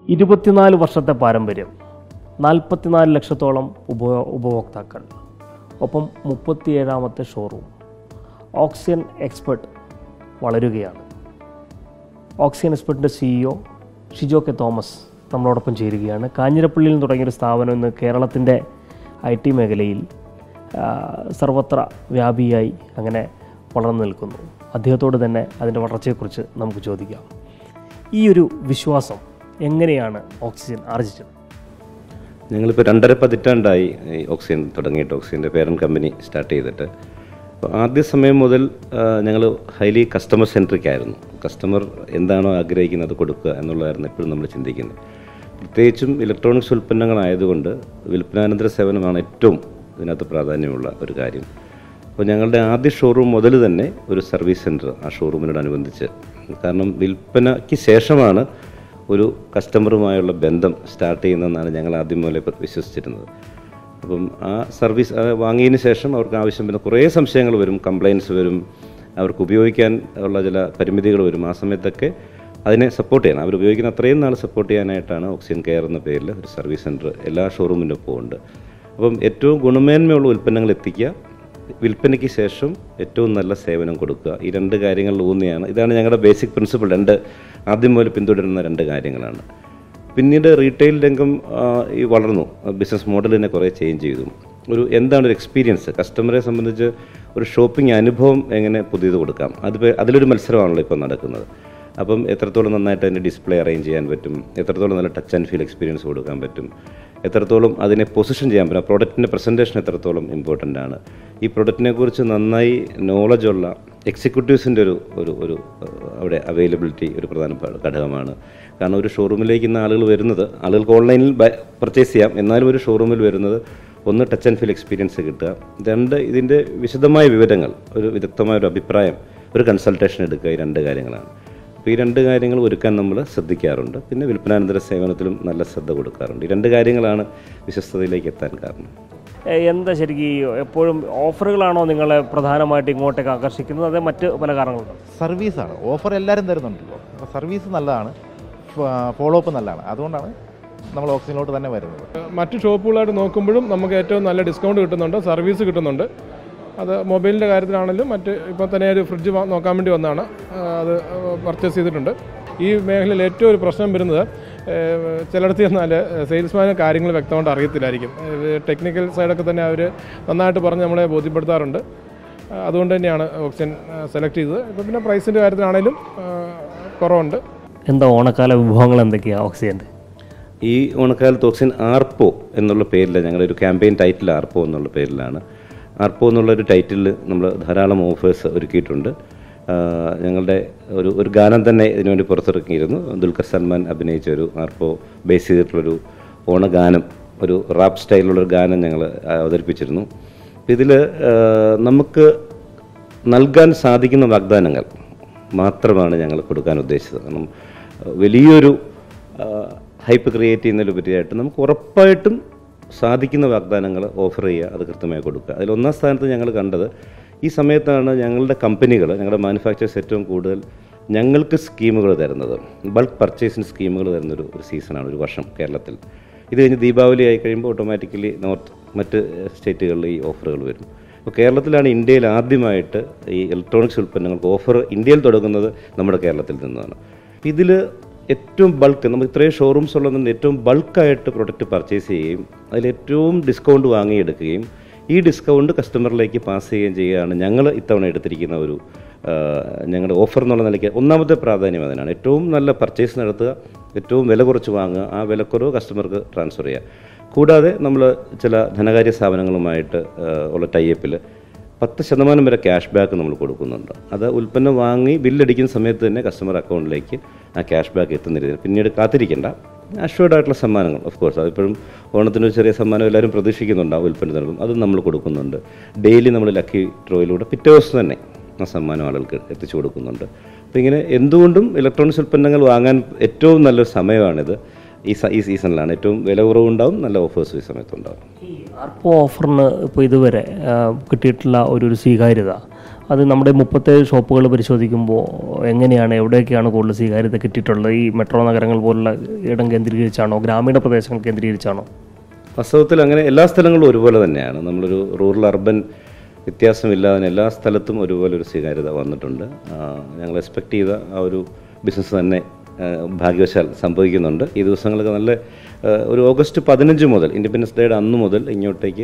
ഇരുപത്തിനാല് വർഷത്തെ പാരമ്പര്യം നാൽപ്പത്തിനാല് ലക്ഷത്തോളം ഉപ ഉപഭോക്താക്കൾ ഒപ്പം മുപ്പത്തിയേഴാമത്തെ ഷോറൂം ഓക്സിജൻ എക്സ്പെർട്ട് വളരുകയാണ് ഓക്സിജൻ എക്സ്പെർട്ടിൻ്റെ സിഇഒ ഷിജോ കെ തോമസ് നമ്മളോടൊപ്പം ചേരുകയാണ് കാഞ്ഞിരപ്പള്ളിയിൽ നിന്ന് തുടങ്ങിയൊരു സ്ഥാപനം ഇന്ന് കേരളത്തിൻ്റെ ഐ ടി മേഖലയിൽ ആ, സർവത്ര വ്യാപിയായി അങ്ങനെ വളർന്നു നിൽക്കുന്നു അദ്ദേഹത്തോട് തന്നെ അതിൻ്റെ വളർച്ചയെക്കുറിച്ച് നമുക്ക് ചോദിക്കാം ഈ ഒരു വിശ്വാസം എങ്ങനെയാണ് ഓക്സിജൻ ആർജിച്ചത് ഞങ്ങളിപ്പോൾ രണ്ടര പതിറ്റാണ്ടായി ഈ ഓക്സിജൻ തുടങ്ങിയിട്ട് ഓക്സിജൻ്റെ പേരൻറ്റ് കമ്പനി സ്റ്റാർട്ട് ചെയ്തിട്ട് അപ്പോൾ ആദ്യ സമയം മുതൽ ഞങ്ങൾ ഹൈലി കസ്റ്റമർ സെൻട്രിക് ആയിരുന്നു കസ്റ്റമർ എന്താണോ ആഗ്രഹിക്കുന്നത് കൊടുക്കുക എന്നുള്ളതായിരുന്നു എപ്പോഴും നമ്മൾ ചിന്തിക്കുന്നത് പ്രത്യേകിച്ചും ഇലക്ട്രോണിക്സ് ഉൽപ്പന്നങ്ങളായതുകൊണ്ട് വിൽപ്പനാനന്തര സേവനമാണ് ഏറ്റവും ഇതിനകത്ത് പ്രാധാന്യമുള്ള ഒരു കാര്യം അപ്പോൾ ഞങ്ങളുടെ ആദ്യ ഷോറൂം മുതൽ തന്നെ ഒരു സർവീസ് സെൻറ്റർ ആ ഷോറൂമിനോടനുബന്ധിച്ച് കാരണം വിൽപ്പനയ്ക്ക് ശേഷമാണ് ഒരു കസ്റ്റമറുമായുള്ള ബന്ധം സ്റ്റാർട്ട് ചെയ്യുന്നതെന്നാണ് ഞങ്ങൾ ആദ്യം മുതലേ പ്ര- വിശ്വസിച്ചിരുന്നത് അപ്പം ആ സർവീസ് ആ വാങ്ങിയതിന് ശേഷം അവർക്ക് ആവശ്യം വരുന്ന കുറേ സംശയങ്ങൾ വരും കംപ്ലയിൻസ് വരും അവർക്ക് ഉപയോഗിക്കാൻ ഉള്ള ചില പരിമിതികൾ വരും ആ സമയത്തൊക്കെ അതിനെ സപ്പോർട്ട് ചെയ്യണം അവർ ഉപയോഗിക്കുന്ന അത്രയും നാൾ സപ്പോർട്ട് ചെയ്യാനായിട്ടാണ് ഓക്സിജൻ കെയർ എന്ന പേരിൽ ഒരു സർവീസ് സെൻറ്റർ എല്ലാ ഷോറൂമിൻ്റെ ഒപ്പം ഉണ്ട് അപ്പം ഏറ്റവും ഗുണമേന്മയുള്ള ഉൽപ്പന്നങ്ങൾ എത്തിക്കുക വിൽപ്പനയ്ക്ക് ശേഷം ഏറ്റവും നല്ല സേവനം കൊടുക്കുക ഈ രണ്ട് കാര്യങ്ങളിൽ ഊന്നിയാണ് ഇതാണ് ഞങ്ങളുടെ ബേസിക് പ്രിൻസിപ്പിൾ രണ്ട് ആദ്യം മുതൽ പിന്തുടരുന്ന രണ്ട് കാര്യങ്ങളാണ് പിന്നീട് റീറ്റെയിൽ രംഗം ആ, ഈ വളർന്നു ബിസിനസ് മോഡലിനെ കുറേ ചേഞ്ച് ചെയ്തു ഒരു എന്താണ് ഒരു എക്സ്പീരിയൻസ് കസ്റ്റമറെ സംബന്ധിച്ച് ഒരു ഷോപ്പിംഗ് അനുഭവം എങ്ങനെ പുതിയത് കൊടുക്കാം അത് അതിലൊരു മത്സരമാണല്ലോ ഇപ്പോൾ നടക്കുന്നത് അപ്പം എത്രത്തോളം നന്നായിട്ട് അതിൻ്റെ ഡിസ്പ്ലേ അറേഞ്ച് ചെയ്യാൻ പറ്റും എത്രത്തോളം നല്ല ടച്ച് ആൻഡ് ഫീൽ എക്സ്പീരിയൻസ് കൊടുക്കാൻ പറ്റും എത്രത്തോളം അതിനെ പൊസിഷൻ ചെയ്യാൻ പറ്റും ആ പ്രോഡക്റ്റിൻ്റെ പ്രസൻറ്റേഷൻ എത്രത്തോളം ഇമ്പോർട്ടൻ്റ് ആണ് ഈ പ്രൊഡക്റ്റിനെ കുറിച്ച് നന്നായി നോളജുള്ള എക്സിക്യൂട്ടീവ്സിൻ്റെ ഒരു ഒരു ഒരു ഏഹ്, അവിടെ അവൈലബിലിറ്റി ഒരു പ്രധാന പ- ഘടകമാണ് കാരണം ഒരു ഷോറൂമിലേക്ക് ഇന്ന് ആളുകൾ വരുന്നത് ആളുകൾക്ക് ഓൺലൈനിൽ പർച്ചേസ് ചെയ്യാം എന്നാലും ഒരു ഷോറൂമിൽ വരുന്നത് ഒന്ന് ടച്ച് ആൻഡ് ഫീൽ എക്സ്പീരിയൻസ് കിട്ടുക രണ്ട് ഇതിൻ്റെ വിശദമായ വിവരങ്ങൾ ഒരു വിദഗ്ധമായ ഒരു അഭിപ്രായം ഒരു കൺസൾട്ടേഷൻ എടുക്കുക ഈ രണ്ട് കാര്യങ്ങളാണ് അപ്പോൾ ഈ രണ്ട് കാര്യങ്ങൾ ഒരുക്കാൻ നമ്മൾ ശ്രദ്ധിക്കാറുണ്ട് പിന്നെ വിൽപ്പനാനന്തര സേവനത്തിലും നല്ല ശ്രദ്ധ കൊടുക്കാറുണ്ട് ഈ രണ്ട് കാര്യങ്ങളാണ് വിശ്വസ്തതയിലേക്ക് എത്താൻ കാരണം ഏ, എന്താ ശരിക്കും ഈ എപ്പോഴും ഓഫറുകളാണോ നിങ്ങളെ പ്രധാനമായിട്ട് ഇങ്ങോട്ടേക്ക് ആകർഷിക്കുന്നത് അതേ മറ്റ് പല കാരണങ്ങളുണ്ടോ സർവീസാണ് ഓഫർ എല്ലാവരും തരുന്നുണ്ടല്ലോ അപ്പോൾ സർവീസ് നല്ലതാണ് ഫോളോ അപ്പ് നല്ലതാണ് അതുകൊണ്ടാണ് നമ്മൾ ഓക്സിജനിലോട്ട് തന്നെ വരുന്നത് മറ്റ് ഷോപ്പുകളായിട്ട് നോക്കുമ്പോഴും നമുക്ക് ഏറ്റവും നല്ല ഡിസ്കൗണ്ട് കിട്ടുന്നുണ്ട് സർവീസ് കിട്ടുന്നുണ്ട് അത് മൊബൈലിൻ്റെ കാര്യത്തിലാണെങ്കിലും മറ്റ് ഇപ്പോൾ തന്നെ ഒരു ഫ്രിഡ്ജ് വാ- നോക്കാൻ വേണ്ടി വന്നതാണ് ആ, അത് പർച്ചേസ് ചെയ്തിട്ടുണ്ട് ഈ മേഖലയിൽ ഏറ്റവും ഒരു പ്രശ്നം വരുന്നത് ഏഹ്, ചിലയിടത്ത് ചെന്നാൽ സെയിൽസ്മാന് കാര്യങ്ങൾ വ്യക്തമായിട്ട് അറിയത്തില്ലായിരിക്കും ടെക്നിക്കൽ സൈഡൊക്കെ തന്നെ അവർ നന്നായിട്ട് പറഞ്ഞ് നമ്മളെ ബോധ്യപ്പെടുത്താറുണ്ട് ആ, അതുകൊണ്ട് തന്നെയാണ് ഓപ്ഷൻ സെലക്ട് ചെയ്തത് ഇപ്പോൾ പിന്നെ പ്രൈസിൻ്റെ കാര്യത്തിലാണെങ്കിലും ആ, കുറവുണ്ട് എന്താ ഓണക്കാല വിഭവങ്ങൾ എന്തൊക്കെയാണ് ഓക്സിജൻ്റെ ഈ ഓണക്കാലത്ത് ഓക്സിജൻ ആർപ്പോ എന്നുള്ള പേരിൽ ഞങ്ങളുടെ ഒരു ക്യാമ്പയിൻ ടൈറ്റിൽ ആർപ്പോ എന്നുള്ള പേരിലാണ് ആർപ്പോ എന്നുള്ള ഒരു ടൈറ്റിൽ നമ്മൾ ധാരാളം ഓഫേഴ്സ് ഒരുക്കിയിട്ടുണ്ട് ആ, ഞങ്ങളുടെ ഒരു ഒരു ഗാനം തന്നെ ഇതിനുവേണ്ടി പുറത്തിറക്കിയിരുന്നു ദുൽഖർ സൽമാൻ അഭിനയിച്ച ഒരു ആർപ്പോ ബേസ് ചെയ്തിട്ടുള്ളൊരു ഓണഗാനം ഒരു റാപ്പ് സ്റ്റൈലുള്ളൊരു ഗാനം ഞങ്ങൾ അവതരിപ്പിച്ചിരുന്നു ഇതിൽ നമുക്ക് നൽകാൻ സാധിക്കുന്ന വാഗ്ദാനങ്ങൾ മാത്രമാണ് ഞങ്ങൾ കൊടുക്കാൻ ഉദ്ദേശിച്ചത് കാരണം ആ, വലിയൊരു ഹൈപ്പ് ക്രിയേറ്റ് ചെയ്യുന്നതിലുപരിയായിട്ട് നമുക്ക് ഉറപ്പായിട്ടും സാധിക്കുന്ന വാഗ്ദാനങ്ങൾ ഓഫർ ചെയ്യുക അത് കൃത്യമായി കൊടുക്കുക അതിൽ ഒന്നാം സ്ഥാനത്ത് ഞങ്ങൾ കണ്ടത് ഈ സമയത്താണ് ഞങ്ങളുടെ കമ്പനികൾ ഞങ്ങളുടെ മാനുഫാക്ചേഴ്സ് ഏറ്റവും കൂടുതൽ ഞങ്ങൾക്ക് സ്കീമുകൾ തരുന്നത് ബൾക്ക് പർച്ചേസിന് സ്കീമുകൾ തരുന്നൊരു ഒരു സീസണാണ് ഒരു വർഷം കേരളത്തിൽ ഇത് കഴിഞ്ഞ് ദീപാവലി ആയി കഴിയുമ്പോൾ ഓട്ടോമാറ്റിക്കലി നോർത്ത് മറ്റ് സ്റ്റേറ്റുകളിൽ ഈ ഓഫറുകൾ വരും അപ്പോൾ കേരളത്തിലാണ് ഇന്ത്യയിൽ ആദ്യമായിട്ട് ഈ ഇലക്ട്രോണിക്സ് ഉൽപ്പന്നങ്ങൾക്ക് ഓഫർ ഇന്ത്യയിൽ തുടങ്ങുന്നത് നമ്മുടെ കേരളത്തിൽ നിന്നാണ് ഇതിൽ ഏറ്റവും ബൾക്ക് നമുക്ക് ഇത്രയും ഷോറൂംസ് ഉള്ളതുകൊണ്ട് ഏറ്റവും ബൾക്കായിട്ട് പ്രൊഡക്റ്റ് പർച്ചേസ് ചെയ്യുകയും അതിൽ ഏറ്റവും ഡിസ്കൗണ്ട് വാങ്ങിയെടുക്കുകയും ഈ ഡിസ്കൗണ്ട് കസ്റ്റമറിലേക്ക് പാസ് ചെയ്യുകയും ചെയ്യുകയാണ് ഞങ്ങൾ ഇത്തവണ എടുത്തിരിക്കുന്ന ഒരു ആ, ഞങ്ങളുടെ ഓഫർ എന്നുള്ള നിലയ്ക്ക് ഒന്നാമത്തെ പ്രാധാന്യം അതിനാണ് ഏറ്റവും നല്ല പർച്ചേസ് നടത്തുക ഏറ്റവും വില കുറച്ച് വാങ്ങുക ആ വിലക്കുറവ് കസ്റ്റമർക്ക് ട്രാൻസ്ഫർ ചെയ്യുക കൂടാതെ നമ്മൾ ചില ധനകാര്യ സ്ഥാപനങ്ങളുമായിട്ട് ആ, ഉള്ള ടൈപ്പിൽ പത്ത് ശതമാനം വരെ ക്യാഷ് ബാക്ക് നമ്മൾ കൊടുക്കുന്നുണ്ട് അത് ഉൽപ്പന്നം വാങ്ങി ബില്ലടിക്കുന്ന സമയത്ത് തന്നെ കസ്റ്റമർ അക്കൗണ്ടിലേക്ക് ആ ക്യാഷ് ബാക്ക് എത്തുന്ന രീതിയിൽ പിന്നീട് കാത്തിരിക്കേണ്ട അഷ്വേർഡ് ആയിട്ടുള്ള സമ്മാനങ്ങൾ ഓഫ് കോഴ്സ് അതിപ്പോഴും ഓണത്തിന് ഒരു ചെറിയ സമ്മാനം എല്ലാവരും പ്രതീക്ഷിക്കുന്നുണ്ടാവും ഉൽപ്പന്നത്തിനും അതും നമ്മൾ കൊടുക്കുന്നുണ്ട് ഡെയിലി നമ്മൾ ലക്കി ഡ്രോയിലൂടെ പിറ്റേ ദിവസം തന്നെ ആ സമ്മാനം ആളുകൾക്ക് എത്തിച്ചു കൊടുക്കുന്നുണ്ട് അപ്പോൾ ഇങ്ങനെ എന്തുകൊണ്ടും ഇലക്ട്രോണിക്സ് ഉൽപ്പന്നങ്ങൾ വാങ്ങാൻ ഏറ്റവും നല്ലൊരു സമയമാണിത് ഈ സ- ഈ സീസണിലാണ് ഏറ്റവും വില കുറവുണ്ടാവും നല്ല ഓഫേഴ്സ് ഈ സമയത്തുണ്ടാവും ഈ ആർപ്പോ ഓഫറിന് ഇപ്പോൾ ഇതുവരെ ആ, കിട്ടിയിട്ടുള്ള ഒരു ഒരു സ്വീകാര്യത അത് നമ്മുടെ മുപ്പത്തേഴ് ഷോപ്പുകൾ പരിശോധിക്കുമ്പോൾ എങ്ങനെയാണ് എവിടെയൊക്കെയാണ് കൂടുതൽ സ്വീകാര്യത കിട്ടിയിട്ടുള്ളത് ഈ മെട്രോ നഗരങ്ങൾ പോലുള്ള ഇടം കേന്ദ്രീകരിച്ചാണോ ഗ്രാമീണ പ്രദേശങ്ങൾ കേന്ദ്രീകരിച്ചാണോ വാസ്തവത്തിൽ അങ്ങനെ എല്ലാ സ്ഥലങ്ങളും ഒരുപോലെ തന്നെയാണ് നമ്മളൊരു റൂറൽ അർബൻ വ്യത്യാസമില്ലാതെ എല്ലാ സ്ഥലത്തും ഒരുപോലെ ഒരു സ്വീകാര്യത വന്നിട്ടുണ്ട് ആ, ഞങ്ങൾ എക്സ്പെക്ട് ചെയ്ത ആ ഒരു ബിസിനസ് തന്നെ ആ, ഭാഗ്യവശാൽ സംഭവിക്കുന്നുണ്ട് ഈ ദിവസങ്ങളൊക്കെ നല്ല ആ, ഒരു ഓഗസ്റ്റ് പതിനഞ്ച് മുതൽ ഇൻഡിപെൻഡൻസ് ഡേയുടെ അന്ന് മുതൽ ഇങ്ങോട്ടേക്ക്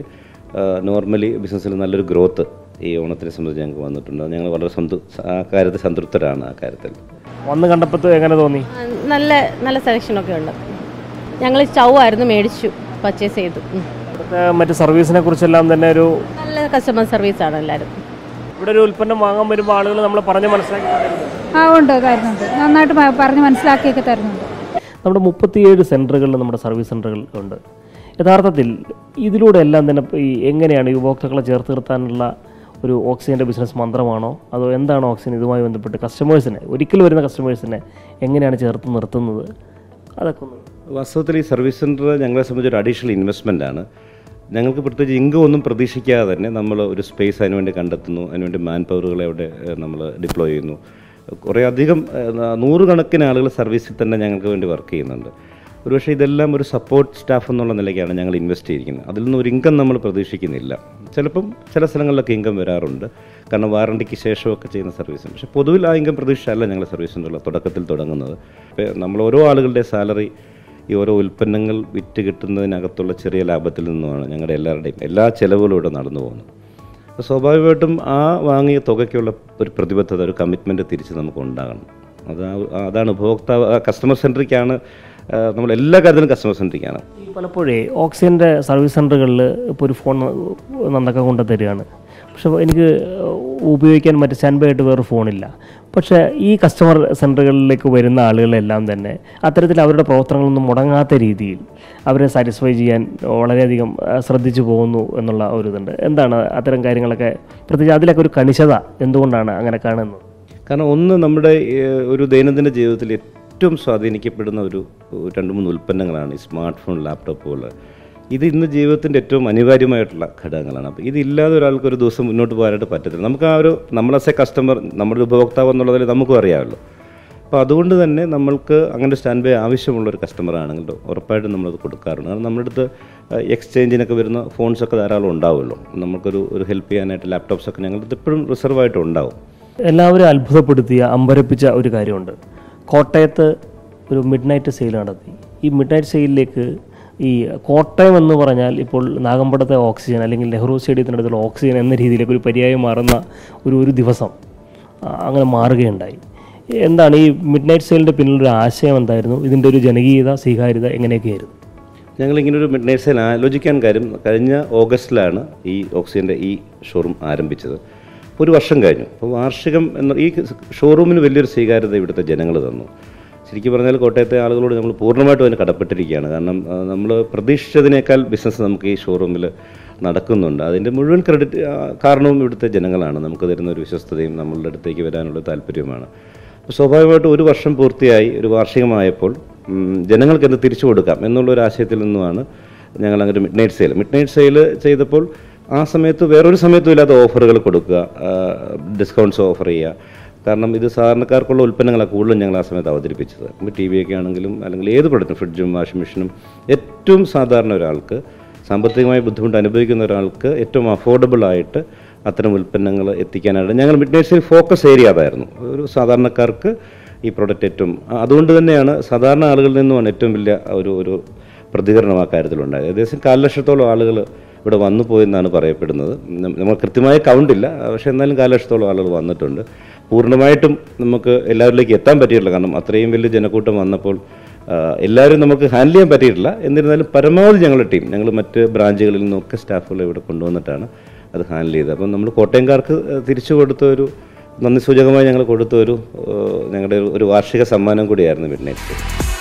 നോർമലി ബിസിനസ്സിൽ നല്ലൊരു ഗ്രോത്ത് ഈ ഓണത്തിനെ സംബന്ധിച്ച് ഞങ്ങൾക്ക് വന്നിട്ടുണ്ട് ഞങ്ങൾ വളരെ സന്തു ആ കാര്യത്തിൽ സംതൃപ്തരാണ് ആ കാര്യത്തിൽ വന്ന് കണ്ടപ്പോൾ എങ്ങനെ തോന്നി ആ, നല്ല നല്ല സെലക്ഷനൊക്കെ ഉണ്ട് ഞങ്ങൾ സ്റ്റൗ ആയിരുന്നു മേടിച്ചു പർച്ചേസ് ചെയ്തു ഉം. ഇവിടുത്തെ മറ്റ് സർവീസിനെ കുറിച്ചെല്ലാം തന്നെ ഒരു നല്ല കസ്റ്റമർ സർവീസാണ് എല്ലാവരും ഇവിടെ ഒരു ഉൽപ്പന്നം വാങ്ങാൻ വരുമ്പോൾ ആളുകൾ നമ്മൾ പറഞ്ഞ് മനസ്സിലാക്കി തരുന്നത് ആ ഉണ്ട് തരുന്നുണ്ട് നന്നായിട്ട് മ- പറഞ്ഞ് മനസ്സിലാക്കിയൊക്കെ തരുന്നുണ്ട് നമ്മുടെ മുപ്പത്തിയേഴ് സെൻറ്ററുകളിൽ നമ്മുടെ സർവീസ് സെൻറ്ററുകൾ ഉണ്ട് യഥാർത്ഥത്തിൽ ഇതിലൂടെ എല്ലാം തന്നെ ഈ എങ്ങനെയാണ് ഈ ഉപഭോക്താക്കളെ ചേർത്ത് നിർത്താനുള്ള ഒരു ഓക്സിജൻ്റെ ബിസിനസ് മന്ത്രമാണോ അതോ എന്താണ് ഓക്സിജൻ ഇതുമായി ബന്ധപ്പെട്ട് കസ്റ്റമേഴ്സിനെ ഒരിക്കൽ വരുന്ന കസ്റ്റമേഴ്സിനെ എങ്ങനെയാണ് ചേർത്ത് നിർത്തുന്നത് അതൊക്കെ ഒന്ന് വാസ്തവത്തിൽ ഈ സർവീസ് സെൻറ്റർ ഞങ്ങളെ സംബന്ധിച്ച് ഒരു അഡീഷണൽ ഇൻവെസ്റ്റ്മെൻ്റ് ആണ് ഞങ്ങൾക്ക് പ്രത്യേകിച്ച് ഇൻകം ഒന്നും പ്രതീക്ഷിക്കാതെ തന്നെ നമ്മൾ ഒരു സ്പേസ് അതിനുവേണ്ടി കണ്ടെത്തുന്നു അതിനുവേണ്ടി മാൻ പവറുകളെ അവിടെ നമ്മൾ ഡിപ്ലോയ് ചെയ്യുന്നു കുറേ അധികം ഏഹ്, നൂറുകണക്കിന് ആളുകൾ സർവീസിൽ തന്നെ ഞങ്ങൾക്ക് വേണ്ടി വർക്ക് ചെയ്യുന്നുണ്ട് ഒരുപക്ഷെ ഇതെല്ലാം ഒരു സപ്പോർട്ട് സ്റ്റാഫ് എന്നുള്ള നിലയ്ക്കാണ് ഞങ്ങൾ ഇൻവെസ്റ്റ് ചെയ്തിരിക്കുന്നത് അതിൽ നിന്ന് ഒരു ഇൻകം നമ്മൾ പ്രതീക്ഷിക്കുന്നില്ല ചിലപ്പം ചില സ്ഥലങ്ങളിലൊക്കെ ഇൻകം വരാറുണ്ട് കാരണം വാറണ്ടിക്ക് ശേഷമൊക്കെ ചെയ്യുന്ന സർവീസ് പക്ഷേ പൊതുവിൽ ആ ഇൻകം പ്രതീക്ഷിച്ചല്ല ഞങ്ങൾ സർവീസ് സെൻ്ററിൽ തുടക്കത്തിൽ തുടങ്ങുന്നത് ഇപ്പോൾ നമ്മൾ ഓരോ ആളുകളുടെ സാലറി ഈ ഓരോ ഉൽപ്പന്നങ്ങൾ വിറ്റ് കിട്ടുന്നതിനകത്തുള്ള ചെറിയ ലാഭത്തിൽ നിന്നുമാണ് ഞങ്ങളുടെ എല്ലാവരുടെയും എല്ലാ ചെലവുകളും ഇവിടെ നടന്നു പോകുന്നത് അപ്പോൾ സ്വാഭാവികമായിട്ടും ആ വാങ്ങിയ തുകയ്ക്കുള്ള ഒരു പ്രതിബദ്ധത ഒരു കമ്മിറ്റ്മെൻറ്റ് തിരിച്ച് നമുക്ക് ഉണ്ടാകണം അത് ആ- അതാണ് ഉപഭോക്താവ് കസ്റ്റമർ സെൻട്രിക്കാണ് നമ്മൾ എല്ലാ കാര്യത്തിലും കസ്റ്റമർ സെൻട്രിക്കാണ് ഈ പലപ്പോഴേ ഓക്സിജൻ്റെ സർവീസ് സെൻ്ററുകളിൽ ഇപ്പോൾ ഒരു ഫോൺ നന്നൊക്കെ കൊണ്ടു തരികയാണ് പക്ഷെ എനിക്ക് ഉപയോഗിക്കാൻ മറ്റേ സ്റ്റാൻഡ് ആയിട്ട് വേറെ ഫോണില്ല പക്ഷേ ഈ കസ്റ്റമർ സെൻ്ററുകളിലേക്ക് വരുന്ന ആളുകളെല്ലാം തന്നെ അത്തരത്തിൽ അവരുടെ പ്രവർത്തനങ്ങളൊന്നും മുടങ്ങാത്ത രീതിയിൽ അവരെ സാറ്റിസ്ഫൈ ചെയ്യാൻ വളരെയധികം ആ, ശ്രദ്ധിച്ചു പോകുന്നു എന്നുള്ള ഒരു ഇതുണ്ട് എന്താണ് അത്തരം കാര്യങ്ങളൊക്കെ പ്രത്യേകിച്ച് അതിലൊക്കെ ഒരു കണിശത എന്തുകൊണ്ടാണ് അങ്ങനെ കാണുന്നത് കാരണം ഒന്ന് നമ്മുടെ ഏഹ്, ഒരു ദൈനംദിന ജീവിതത്തിൽ ഏറ്റവും സ്വാധീനിക്കപ്പെടുന്ന ഒരു ഒരു രണ്ട് മൂന്ന് ഉൽപ്പന്നങ്ങളാണ് ഈ സ്മാർട്ട് ഫോൺ ലാപ്ടോപ്പുകൾ ഇത് ഇന്ന് ജീവിതത്തിൻ്റെ ഏറ്റവും അനിവാര്യമായിട്ടുള്ള ഘടകങ്ങളാണ് അപ്പോൾ ഇതില്ലാതെ ഒരാൾക്ക് ഒരു ദിവസം മുന്നോട്ട് പോകാനായിട്ട് പറ്റത്തില്ല നമുക്ക് ആ ഒരു നമ്മളെ കസ്റ്റമർ നമ്മുടെ ഒരു ഉപഭോക്താവ് എന്നുള്ളതിൽ നമുക്കും അറിയാമല്ലോ അപ്പോൾ അതുകൊണ്ട് തന്നെ നമ്മൾക്ക് അങ്ങനെ സ്റ്റാൻഡ് ബൈ ആവശ്യമുള്ള ഒരു കസ്റ്റമർ ആണെങ്കിൽ ഉറപ്പായിട്ടും നമ്മളത് കൊടുക്കാറുണ്ട് കാരണം നമ്മുടെ അടുത്ത് എക്സ്ചേഞ്ചിനൊക്കെ വരുന്ന ഫോൺസൊക്കെ ധാരാളം ഉണ്ടാവുമല്ലോ നമുക്കൊരു ഒരു ഹെൽപ്പ് ചെയ്യാനായിട്ട് ലാപ്ടോപ്സ് ഒക്കെ ഞങ്ങളുടെ അടുത്ത് എപ്പോഴും റിസർവ് ആയിട്ട് ഉണ്ടാവും എല്ലാവരും അത്ഭുതപ്പെടുത്തിയ അമ്പരപ്പിച്ച ഒരു കാര്യമുണ്ട് കോട്ടയത്ത് ഒരു മിഡ് നൈറ്റ് സെയിൽ നടത്തി ഈ മിഡ് നൈറ്റ് സെയിലിലേക്ക് ഈ കോട്ടയം എന്ന് പറഞ്ഞാൽ ഇപ്പോൾ നാഗമ്പടത്തെ ഓക്സിജൻ അല്ലെങ്കിൽ നെഹ്റു സ്റ്റേഡിയത്തിനടുത്തുള്ള ഓക്സിജൻ എന്ന രീതിയിലേക്ക് ഒരു പര്യായം മാറുന്ന ഒരു ഒരു ദിവസം ആ, അങ്ങനെ മാറുകയുണ്ടായി എന്താണ് ഈ മിഡ് നൈറ്റ് സെയിലിൻ്റെ പിന്നിലൊരു ആശയം എന്തായിരുന്നു ഇതിൻ്റെ ഒരു ജനകീയത സ്വീകാര്യത എങ്ങനെയൊക്കെയായിരുന്നു ഞങ്ങൾ ഇങ്ങനെ ഒരു മിഡ് നൈറ്റ് സെയിൽ ആലോചിക്കാൻ കാര്യം കഴിഞ്ഞ ഓഗസ്റ്റിലാണ് ഈ ഓക്സിജൻ്റെ ഈ ഷോറൂം ആരംഭിച്ചത് ഒരു വർഷം കഴിഞ്ഞു അപ്പോൾ വാർഷികം എന്ന ഈ ഷോറൂമിന് വലിയൊരു സ്വീകാര്യത ഇവിടുത്തെ ജനങ്ങൾ തന്നു ശരിക്കും പറഞ്ഞാൽ കോട്ടയത്തെ ആളുകളോട് നമ്മൾ പൂർണ്ണമായിട്ടും അതിന് കടപ്പെട്ടിരിക്കുകയാണ് കാരണം നമ്മൾ പ്രതീക്ഷിച്ചതിനേക്കാൾ ബിസിനസ് നമുക്ക് ഈ ഷോറൂമിൽ നടക്കുന്നുണ്ട് അതിൻ്റെ മുഴുവൻ ക്രെഡിറ്റ് ആ, കാരണവും ഇവിടുത്തെ ജനങ്ങളാണ് നമുക്ക് തരുന്ന ഒരു വിശ്വസ്തതയും നമ്മളുടെ അടുത്തേക്ക് വരാനുള്ള താല്പര്യവുമാണ് അപ്പോൾ സ്വാഭാവികമായിട്ടും ഒരു വർഷം പൂർത്തിയായി ഒരു വാർഷികമായപ്പോൾ ഉം, ജനങ്ങൾക്ക് എന്ത് തിരിച്ചു കൊടുക്കാം എന്നുള്ള ഒരു ആശയത്തിൽ നിന്നുമാണ് ഞങ്ങൾ അങ്ങനെ midnight sale midnight sale ചെയ്തപ്പോൾ ആ സമയത്ത് വേറൊരു സമയത്തും ഇല്ലാത്ത ഓഫറുകൾ കൊടുക്കുക ഡിസ്കൗണ്ട്സ് ഓഫർ ചെയ്യുക കാരണം ഇത് സാധാരണക്കാർക്കുള്ള ഉൽപ്പന്നങ്ങളാണ് കൂടുതലും ഞങ്ങൾ ആ സമയത്ത് അവതരിപ്പിച്ചത് ഇപ്പോൾ ടി വി ഒക്കെ ആണെങ്കിലും അല്ലെങ്കിൽ ഏത് പ്രൊഡക്റ്റും ഫ്രിഡ്ജും വാഷിംഗ് മെഷീനും ഏറ്റവും സാധാരണ ഒരാൾക്ക് സാമ്പത്തികമായി ബുദ്ധിമുട്ട് അനുഭവിക്കുന്ന ഒരാൾക്ക് ഏറ്റവും അഫോർഡബിൾ ആയിട്ട് അത്തരം ഉൽപ്പന്നങ്ങൾ എത്തിക്കാനായിട്ട് ഞങ്ങൾ midnight sale focus area അതായിരുന്നു ഒരു സാധാരണക്കാർക്ക് ഈ പ്രൊഡക്റ്റ് ഏറ്റവും ആ- അതുകൊണ്ട് തന്നെയാണ് സാധാരണ ആളുകളിൽ നിന്നുമാണ് ഏറ്റവും വലിയ ഒരു ഒരു പ്രതികരണം ആ കാര്യത്തിലുണ്ടായത് ഏകദേശം കാൽ ലക്ഷത്തോളം ആളുകൾ ഇവിടെ വന്നു പോയെന്നാണ് പറയപ്പെടുന്നത് നം- നമ്മൾ കൃത്യമായ കൗണ്ടില്ല പക്ഷേ എന്നാലും കാൽ ലക്ഷത്തോളം ആളുകൾ വന്നിട്ടുണ്ട് പൂർണ്ണമായിട്ടും നമുക്ക് എല്ലാവരിലേക്ക് എത്താൻ പറ്റിയിട്ടില്ല കാരണം അത്രയും വലിയ ജനക്കൂട്ടം വന്നപ്പോൾ ആ, എല്ലാവരും നമുക്ക് ഹാൻഡിൽ ചെയ്യാൻ പറ്റിയിട്ടില്ല എന്നിരുന്നാലും പരമാവധി ഞങ്ങളുടെ ടീം ഞങ്ങൾ മറ്റ് ബ്രാഞ്ചുകളിൽ നിന്നൊക്കെ സ്റ്റാഫുകളെ ഇവിടെ കൊണ്ടുവന്നിട്ടാണ് അത് ഹാൻഡിൽ ചെയ്തത് അപ്പം നമ്മൾ കോട്ടയംകാർക്ക് തിരിച്ചു കൊടുത്ത ഒരു നന്ദി സൂചകമായി ഞങ്ങൾ കൊടുത്ത ഒരു ആ, ഞങ്ങളുടെ ഒരു- ഒരു വാർഷിക സമ്മാനം കൂടിയായിരുന്നു മിഡ് നൈറ്റ്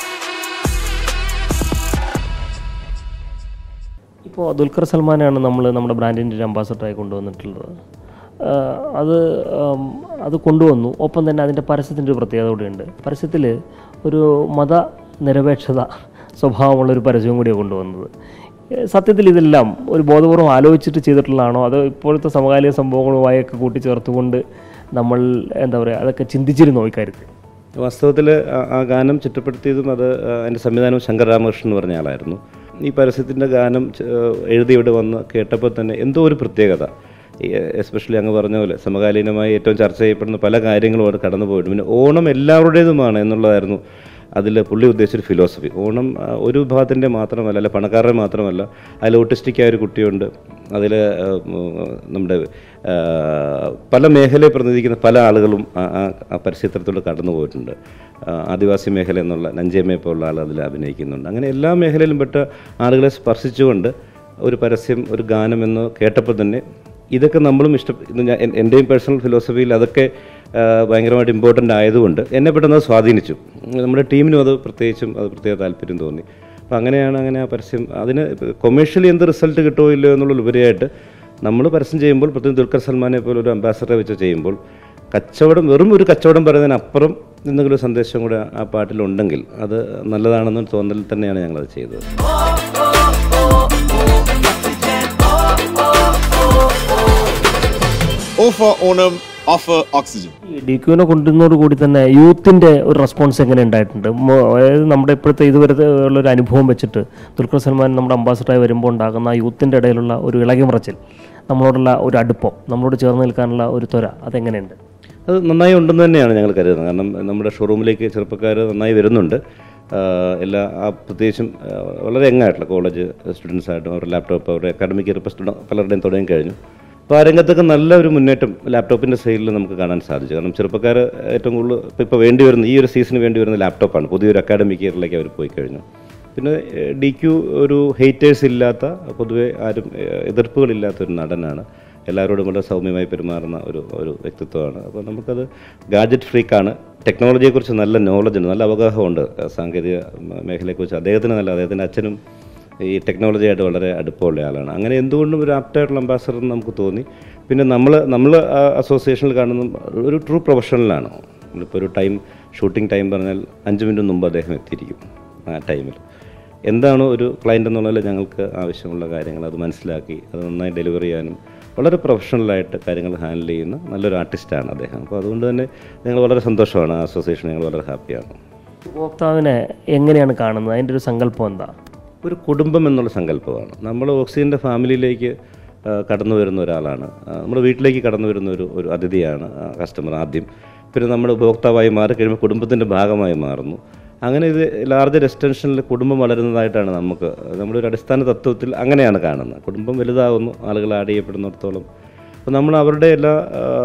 ഇപ്പോൾ ദുൽഖർ സൽമാനാണ് നമ്മൾ നമ്മുടെ ബ്രാൻഡിൻ്റെ ഒരു അംബാസഡറായി കൊണ്ടുവന്നിട്ടുള്ളത് ആ, അത് ആം, അത് കൊണ്ടുവന്നു ഒപ്പം തന്നെ അതിൻ്റെ പരസ്യത്തിൻ്റെ ഒരു പ്രത്യേകത കൂടിയുണ്ട് പരസ്യത്തിൽ ഒരു മത നിരപേക്ഷത സ്വഭാവമുള്ളൊരു പരസ്യവും കൂടിയാണ് കൊണ്ടുവന്നത് ഏഹ് സത്യത്തിൽ ഇതെല്ലാം ഒരു ബോധപൂർവ്വം ആലോചിച്ചിട്ട് ചെയ്തിട്ടുള്ളതാണോ അതോ ഇപ്പോഴത്തെ സമകാലിക സംഭവങ്ങളുമായൊക്കെ കൂട്ടിച്ചേർത്തുകൊണ്ട് നമ്മൾ എന്താ പറയുക അതൊക്കെ ചിന്തിച്ചിരുന്നോ ഇക്കാര്യത്തിൽ വാസ്തവത്തിൽ ആ ഗാനം ചിട്ടപ്പെടുത്തിയതും അത് ആ, അതിൻ്റെ സംവിധാനം ശങ്കർ രാമകൃഷ്ണൻ എന്ന് പറഞ്ഞ ആളായിരുന്നു ഈ പരസ്യത്തിൻ്റെ ഗാനം ച- എഴുതി ഇവിടെ വന്ന് കേട്ടപ്പോൾ തന്നെ എന്തോ ഒരു പ്രത്യേകത എസ്പെഷ്യലി അങ്ങ് പറഞ്ഞ പോലെ സമകാലീനമായി ഏറ്റവും ചർച്ച ചെയ്യപ്പെടുന്ന പല കാര്യങ്ങളും അവിടെ കടന്നു പോയിട്ട് പിന്നെ ഓണം എല്ലാവരുടേതുമാണ് എന്നുള്ളതായിരുന്നു അതിൽ പുള്ളി ഉദ്ദേശിച്ചൊരു ഫിലോസഫി ഓണം ആ, ഒരു വിഭാഗത്തിൻ്റെ മാത്രമല്ല അല്ല പണക്കാരുടെ മാത്രമല്ല അതിൽ ഓട്ടിസ്റ്റിക്കായ ഒരു കുട്ടിയുണ്ട് അതിൽ നമ്മുടെ ആ, പല മേഖലയെ പ്രതിനിധിക്കുന്ന പല ആളുകളും ആ- ആ ആ പരസ്യത്തിലൂടെ കടന്നു പോയിട്ടുണ്ട് ആ, ആദിവാസി മേഖല എന്നുള്ള നഞ്ചേമയെ പോലുള്ള ആൾ അതിൽ അഭിനയിക്കുന്നുണ്ട് അങ്ങനെ എല്ലാ മേഖലയിലും പെട്ട ആളുകളെ സ്പർശിച്ചുകൊണ്ട് ഒരു പരസ്യം ഒരു ഗാനം എന്ന് കേട്ടപ്പോൾ തന്നെ ഇതൊക്കെ നമ്മളും ഇഷ്ട ഇത് ഞാൻ എൻ- എൻ്റെയും പേഴ്സണൽ ഫിലോസഫിയിൽ അതൊക്കെ ആ, ഭയങ്കരമായിട്ട് ഇമ്പോർട്ടൻ്റ് ആയതുകൊണ്ട് എന്നെ പെട്ടെന്ന് അത് സ്വാധീനിച്ചു നമ്മുടെ ടീമിനും അത് പ്രത്യേകിച്ചും അത് പ്രത്യേക താല്പര്യം തോന്നി അപ്പോൾ അങ്ങനെയാണ് അങ്ങനെ ആ പരസ്യം അതിന് കൊമേഴ്ഷ്യലി എന്ത് റിസൾട്ട് കിട്ടുമോ ഇല്ലയോ എന്നുള്ള ഉപരിയായിട്ട് നമ്മൾ പരസ്യം ചെയ്യുമ്പോൾ പ്രത്യേകം ദുൽഖർ സൽമാനെ പോലെ ഒരു അംബാസഡറെ വെച്ച് ചെയ്യുമ്പോൾ കച്ചവടം വെറും ഒരു കച്ചവടം പറയുന്നതിനപ്പുറം എന്തെങ്കിലും ഒരു സന്ദേശം കൂടെ ആ പാട്ടിലുണ്ടെങ്കിൽ അത് നല്ലതാണെന്ന് തോന്നലിൽ തന്നെയാണ് ഞങ്ങളത് ചെയ്തത് Offer Onam, offer oxygen. ഈ ഡി ക്യൂനെ കൊണ്ടുവന്നതോട് കൂടി തന്നെ യൂത്തിൻ്റെ ഒരു റെസ്പോൺസ് എങ്ങനെ ഉണ്ടായിട്ടുണ്ട് മോ- അതായത് നമ്മുടെ ഇപ്പോഴത്തെ ഇതുവരെ ഉള്ളൊരു അനുഭവം വെച്ചിട്ട് ദുൽഖർ സൽമാൻ നമ്മുടെ അംബാസഡറായി വരുമ്പോൾ ഉണ്ടാകുന്ന ആ യൂത്തിൻ്റെ ഇടയിലുള്ള ഒരു ഇളകിമറച്ചിൽ നമ്മളോടുള്ള ഒരു അടുപ്പം നമ്മളോട് ചേർന്ന് നിൽക്കാനുള്ള ഒരു ത്വര അതെങ്ങനെയുണ്ട് അത് നന്നായി ഉണ്ടെന്ന് തന്നെയാണ് ഞങ്ങൾ കരുതുന്നത് കാരണം നമ്മുടെ ഷോറൂമിലേക്ക് ചെറുപ്പക്കാർ നന്നായി വരുന്നുണ്ട് ആഹ് എല്ലാ ആ പ്രത്യേകിച്ചും ആഹ് വളരെ യങ്ങായിട്ടുള്ള കോളേജ് സ്റ്റുഡൻസ് ആയിട്ടും അവരുടെ ലാപ്ടോപ്പ് അവരുടെ അക്കാഡമിക് ഇയർ ഇപ്പോൾ സ്റ്റുഡൻ പലരുടെയും തുടങ്ങി കഴിഞ്ഞു അപ്പോൾ ആ രംഗത്തൊക്കെ നല്ല ഒരു മുന്നേറ്റം ലാപ്ടോപ്പിൻ്റെ സൈഡിൽ നമുക്ക് കാണാൻ സാധിച്ചു കാരണം ചെറുപ്പക്കാർ ഏറ്റവും കൂടുതൽ ഇപ്പോൾ ഇപ്പോൾ വേണ്ടി വരുന്ന ഈ ഒരു സീസണിന് വേണ്ടി വരുന്ന ലാപ്ടോപ്പാണ് പുതിയൊരു അക്കാഡമിക് ഇയറിലേക്ക് അവർ പോയി കഴിഞ്ഞു പിന്നെ ഡി ക്യു ഒരു ഹെയ്റ്റേഴ്സ് ഇല്ലാത്ത പൊതുവെ ആരും ഏഹ്, എതിർപ്പുകളില്ലാത്ത ഒരു നടനാണ് എല്ലാവരോടും വളരെ സൗമ്യമായി പെരുമാറുന്ന ഒരു ഒരു വ്യക്തിത്വമാണ് അപ്പോൾ നമുക്കത് ഗാഡ്ജറ്റ് ഫ്രീക്കാണ് ടെക്നോളജിയെക്കുറിച്ച് നല്ല നോളജ് ഉണ്ട് നല്ല അവഗാഹമുണ്ട് ഏഹ്, സാങ്കേതിക മ- മേഖലയെക്കുറിച്ച് അദ്ദേഹത്തിന് നല്ല അദ്ദേഹത്തിൻ്റെ അച്ഛനും ഈ ടെക്നോളജിയായിട്ട് വളരെ അടുപ്പമുള്ള ആളാണ് അങ്ങനെ എന്തുകൊണ്ടും ഒരു ആപ്റ്റായിട്ടുള്ള അംബാസഡർ എന്ന് നമുക്ക് തോന്നി പിന്നെ നമ്മൾ നമ്മൾ അസോസിയേഷനിൽ കാണുന്ന ഒരു ട്രൂ പ്രൊഫഷണലാണ് നമ്മളിപ്പോൾ ഒരു ടൈം ഷൂട്ടിംഗ് ടൈം പറഞ്ഞാൽ അഞ്ച് മിനിറ്റ് മുമ്പ് അദ്ദേഹം എത്തിയിരിക്കും ആ ടൈമിൽ എന്താണോ ഒരു ക്ലയൻ്റ് എന്നുള്ളതിൽ ഞങ്ങൾക്ക് ആവശ്യമുള്ള കാര്യങ്ങൾ അത് മനസ്സിലാക്കി അത് നന്നായി ഡെലിവറി ചെയ്യാനും വളരെ പ്രൊഫഷണലായിട്ട് കാര്യങ്ങൾ ഹാൻഡിൽ ചെയ്യുന്ന നല്ലൊരു ആർട്ടിസ്റ്റാണ് അദ്ദേഹം അപ്പോൾ അതുകൊണ്ട് തന്നെ ഞങ്ങൾ വളരെ സന്തോഷമാണ് ആ അസോസിയേഷൻ ഞങ്ങൾ വളരെ ഹാപ്പിയാണ് ഉപഭോക്താവിനെ എങ്ങനെയാണ് കാണുന്നത് അതിൻ്റെ ഒരു സങ്കല്പം എന്താ ഒരു കുടുംബം എന്നുള്ള സങ്കല്പമാണ് നമ്മൾ ഓക്സിജൻ്റെ ഫാമിലിയിലേക്ക് ആ, കടന്നു വരുന്ന ഒരാളാണ് ആ, നമ്മുടെ വീട്ടിലേക്ക് കടന്നു വരുന്ന ഒരു ഒരു അതിഥിയാണ് കസ്റ്റമർ ആദ്യം പിന്നെ നമ്മുടെ ഉപഭോക്താവായി മാറി കഴിയുമ്പോൾ കുടുംബത്തിൻ്റെ ഭാഗമായി മാറുന്നു അങ്ങനെ ഇത് ലാർജർ എക്സ്റ്റൻഷനിൽ കുടുംബം വളരുന്നതായിട്ടാണ് നമുക്ക് നമ്മുടെ ഒരു അടിസ്ഥാന തത്വത്തിൽ അങ്ങനെയാണ് കാണുന്നത് കുടുംബം വലുതാകുന്നു ആളുകൾ ആഡ് ചെയ്യപ്പെടുന്നിടത്തോളം അപ്പോൾ നമ്മൾ അവരുടെ എല്ലാ